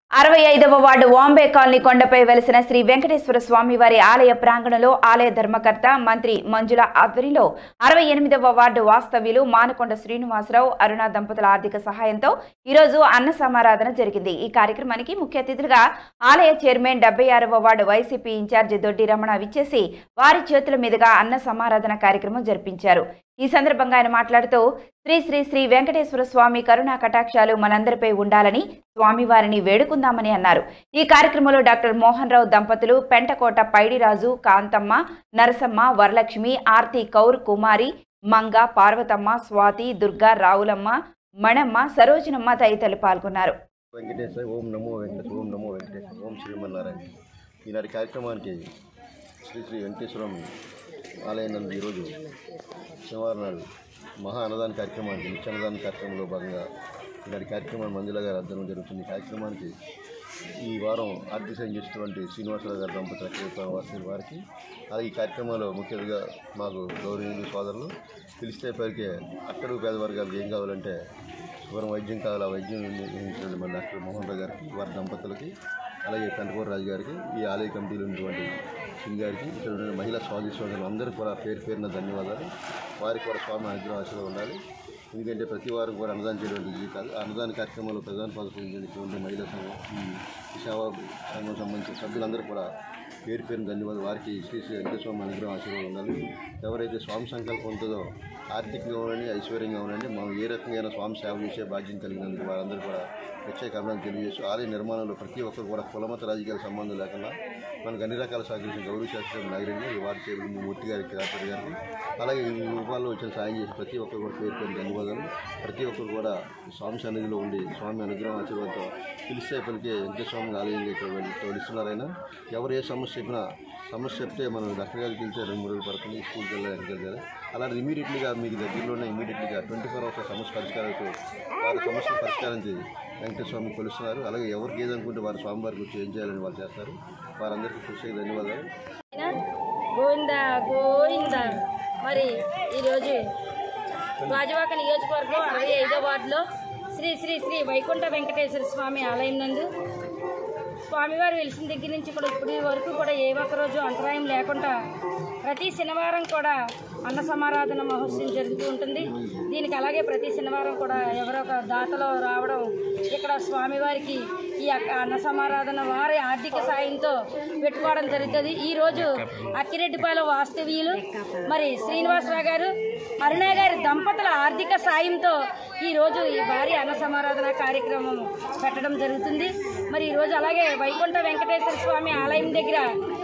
అరవై ఐదవ ward Vambay colony కొండపై వెలిసిన శ్రీ వెంకటేశ్వర స్వామి వారి ఆలయ ప్రాంగణంలో ఆలయ ధర్మకర్త మంత్రి మంజుల ఆధ్వర్యంలో అరవై ఎనిమిదవ వార్డు వాస్తవ్యులు మానకొండ శ్రీనివాసరావు అరుణ దంపతుల ఆర్థిక సహాయంతో ఈరోజు అన్న సమారాధన జరిగింది ఈ కార్యక్రమానికి ముఖ్య అతిథులుగా ఆలయ చైర్మన్ డెబ్బై ఆరవ వార్డు వైసీపీ ఇన్ఛార్జి దొడ్డి రమణ విచ్చేసి వారి చేతుల మీదుగా అన్న సమారాధన కార్యక్రమం జరిపించారు ఈ సందర్భంగా ఆయన మాట్లాడుతూ శ్రీ శ్రీ శ్రీ వెంకటేశ్వర స్వామి కరుణా కటాక్షాలు మనందరిపై ఉండాలని స్వామివారిని వేడుకుందామని అన్నారు ఈ కార్యక్రమంలో డాక్టర్ మోహన్ రావు దంపతులు పెంటకోట పైడిరాజు కాంతమ్మ నరసమ్మ వరలక్ష్మి ఆర్తి కౌర్ కుమారి మంగ పార్వతమ్మ స్వాతి దుర్గా రావులమ్మ మణమ్మ సరోజనమ్మ తదితరులు పాల్గొన్నారు వెంకటేశ్వర ఓం నమో వెంకటేశ్వర ఓం నమో వెంకటేశ్వర ఓం శ్రీమన్నారాయణ ఈనాటి కార్యక్రమానికి శ్రీ శ్రీ వెంకటేశ్వరం ఆలయం నందు ఈరోజు శనివారం నాడు మహా అన్నదాన కార్యక్రమానికి నిత్య అన్నదాన కార్యక్రమంలో భాగంగా ఈనాటి కార్యక్రమాన్ని మంజుల గారు అర్థం జరుగుతుంది ఈ కార్యక్రమానికి ఈ వారం ఆర్థిక సాయం చేసినటువంటి శ్రీనివాసరావు గారి దంపతుల వారి వారికి అలాగే ఈ కార్యక్రమంలో ముఖ్యంగా మాకు గౌరవనీయులు సోదరులు పిలిస్తే పలికే అట్టడుగు పేద వర్గాలకు ఏం కావాలంటే శుభ్రం వైద్యం కావాలి ఆ వైద్యం నిర్వహించినటువంటి మన డాక్టర్ మోహన్ రావు గారికి వారి దంపతులకి అలాగే పెంటకూర రాజు గారికి ఈ ఆలయ కమిటీలో ఉన్నటువంటి సింగ్ గారికి ఇక్కడ ఉన్న మహిళా స్వామి సోదరులు అందరికీ కూడా పేరు పేరున ధన్యవాదాలు వారికి కూడా స్వామి అనుగ్రహం ఆశీర్వాదం ఉండాలి ఎందుకంటే ప్రతి వారం కూడా అన్నదానం చేయడం ఇది కాదు ఆ అన్నదాన కార్యక్రమంలో ప్రధాన పాల్గొనేటువంటి మహిళా సంఘం ఈ సేవా సంఘం సంబంధించిన సభ్యులందరూ కూడా పేరు పేరున ధన్యవాదాలు వారికి శ్రీ శ్రీ వెంకటేశ్వర అనుగ్రహం ఆశీర్వాదం ఉండాలి ఎవరైతే స్వామి సంకల్పం ఉంటుందో ఆర్థికంగా ఉండండి ఐశ్వర్యంగా ఉండండి మనం ఏ రకంగా స్వామి సేవ చేసే బాధ్యత కలిగినందుకు వారందరూ కూడా ప్రత్యేక అభినందన తెలియజేస్తూ ఆలయ నిర్మాణంలో ప్రతి ఒక్కరు కూడా కులమత రాజకీయాల సంబంధం లేకుండా మనకు అన్ని రకాల సహకరించిన గౌరవ శాస్త్రం నాగరిని ఈ వారి చేతులు మూర్తి గారికి రాత్రి గారికి అలాగే ఈ రూపాల్లో వచ్చిన సాయం చేసి ప్రతి ఒక్కరు కూడా పేరు పేరు ధన్యవాదాలు ప్రతి ఒక్కరు కూడా స్వామి సన్నిధిలో ఉండి స్వామి అనుగ్రహం ఆశీర్వాదంతో పిలిస్తే పలికే వెంకటస్వామి ఆలయంగా ఇక్కడ వెళ్ళి తోలిస్తున్నారైనా ఎవరు ఏ సమస్య చెప్పినా సమస్య చెప్తే మనం డాక్టర్ గారికి వెళ్తే రెండు మూడు రోజులు పడుతుంది స్కూల్కి వెళ్ళాలి ఎక్కడికి వెళ్ళాలి అలాంటి ఇమీడియట్లీగా మీకు దగ్గరలోనే ఇమీడియట్లీగా ట్వంటీ ఫోర్ అవర్స్ సమస్య పరిష్కారంతో వారి సమస్య పరిష్కారం చేసి వెంకటేశ్వర స్వామి కొలుస్తున్నారు అలాగే ఎవరికి ఏదనుకుంటే వారి స్వామివారికి వచ్చి ఏం చేయాలని వాళ్ళు చేస్తారు వారందరికీ కృషి ధన్యవాదాలు గోవింద గోవింద మరి ఈరోజు గాజువాక నియోజకవర్గం అరవై ఐదో వార్డులో శ్రీ శ్రీ శ్రీ వైకుంఠ వెంకటేశ్వర స్వామి ఆలయం నందు స్వామివారు వెలిసిన దగ్గర నుంచి కూడా ఇప్పటి వరకు కూడా ఏ ఒక్క రోజు అంతరాయం లేకుండా ప్రతి శనివారం కూడా అన్న సమారాధన మహోత్సవం జరుగుతూ ఉంటుంది దీనికి అలాగే ప్రతి శనివారం కూడా ఎవరో ఒక దాతలో రావడం ఇక్కడ స్వామివారికి ఈ యొక్క అన్న సమారాధన వారి ఆర్థిక సాయంతో పెట్టుకోవడం జరుగుతుంది ఈరోజు అక్కిరెడ్డిపాలెం వాస్తవ్యులు మరి శ్రీనివాసరావు గారు అరుణ గారి దంపతుల ఆర్థిక సాయంతో ఈరోజు ఈ భారీ అన్న సమారాధన కార్యక్రమం పెట్టడం జరుగుతుంది మరి ఈరోజు అలాగే వైకుంఠ వెంకటేశ్వర స్వామి ఆలయం దగ్గర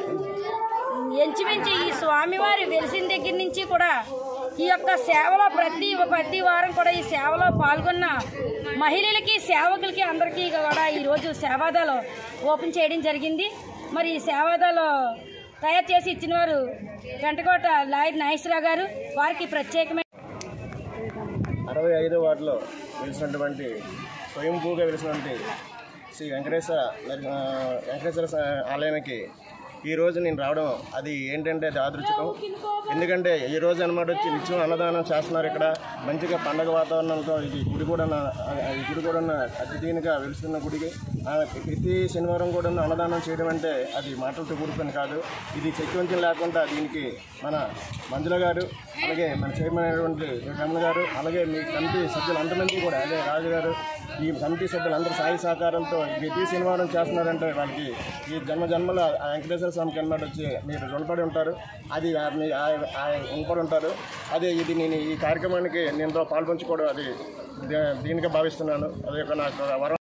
ఎంచుమించి ఈ స్వామివారి వెలిసిన దగ్గర నుంచి కూడా ఈ యొక్క సేవలో ప్రతి ప్రతి వారం కూడా ఈ సేవలో పాల్గొన్న మహిళలకి సేవకులకి అందరికీ కూడా ఈరోజు సేవాదాలు ఓపెన్ చేయడం జరిగింది మరి ఈ సేవాదాలు తయారు చేసి ఇచ్చిన వారు వెంటకోట లాయర్ నాగేశ్వరరావు గారు వారికి ప్రత్యేకమైన అరవై ఐదో వార్డులో వెలిసినటువంటి స్వయంభూగా వెలిసినటువంటి శ్రీ వెంకటేశ్వర నర- ఆ, వెంకటేశ్వర స- ఆలయానికి ఈ రోజు నేను రావడం అది ఏంటంటే అది ఆదృచకం ఎందుకంటే ఈ రోజు అనమాట వచ్చి నిత్యం అన్నదానం చేస్తున్నారు ఇక్కడ మంచిగా పండగ వాతావరణంతో ఇది గుడి కూడా నా- ఆ, ఈ గుడి కూడా ఉన్న అతి దీనిగా వెలుస్తున్న గుడికి ఆ, ప్రతి శనివారం కూడా ఉన్న అన్నదానం చేయడం అంటే అది మాటలతో కూడుకొని కాదు ఇది శక్తివంతం లేకుండా దీనికి మన మంజుల గారు అలాగే మన చైర్మన్ అయినటువంటి రమణ గారు అలాగే మీ కమిటీ సభ్యులు అంతమంది కూడా అదే రాజు గారు ఈ కమిటీ సభ్యులు అందరూ సాయి సహకారంతో ఈ ప్రతి శనివారం చేస్తున్నారంటే వాళ్ళకి ఈ జన్మ జన్మల ఆ వెంకటేశ్వర స్వామికి అన్నమాట వచ్చి మీరు రుణపడి ఉంటారు అది ఆ- మీ ఆ- ఆ రుణపడి ఉంటారు అదే ఇది నేను ఈ కార్యక్రమానికి నేను పాల్పంచుకోవడం అది దే- దీనిగా భావిస్తున్నాను అది ఒక నాకు వరం